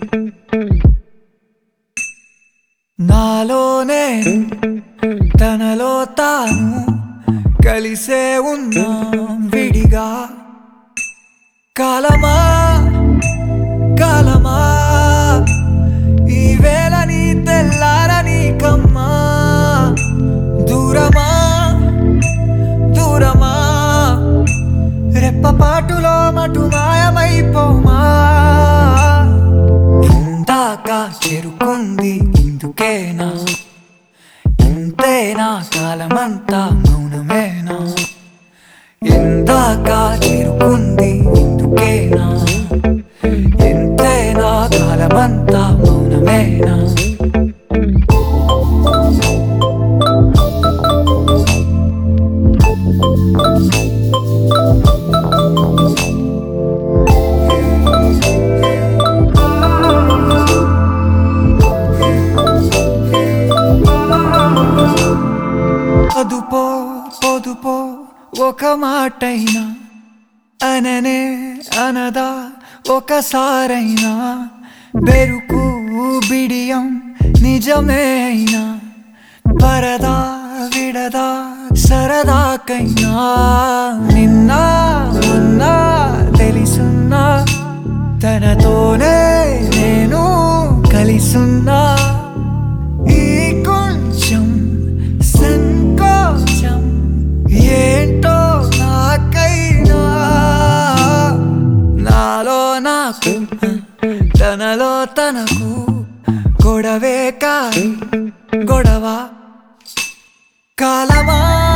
నాలోనే తనలో తాను కలిసే ఉన్నాం విడిగా కాలమా కాలమా ఈ వేళ నీ తెల్లారని కమ్మా దూరమా దూరమా రెప్పపాటులో మటు మాయమైపోమా ఇందాక చేరుకుంది ఇందుకేనా ఇంతేనా కాలమంతా మౌనమేనా ఇందాక చేరుకుంది ఇందుకేనా ఇంతేనా కాలమంతా మౌనమేనా అదుపో పొదుపో ఒక మాటైనా అననే అనదా ఒకసారైనా బెరుకు బిడియం నిజమే అయినా పరదా విడదా సరదాకైనా నిన్న మొన్న తెలిసున్నా తనతోనే నేను కలిసున్నా ఈ కొంచెం సంకోచం ఏంటో నాకైనా నాలో నాకు తనలో తనకు గొడవే కాదు గొడవ కాలమా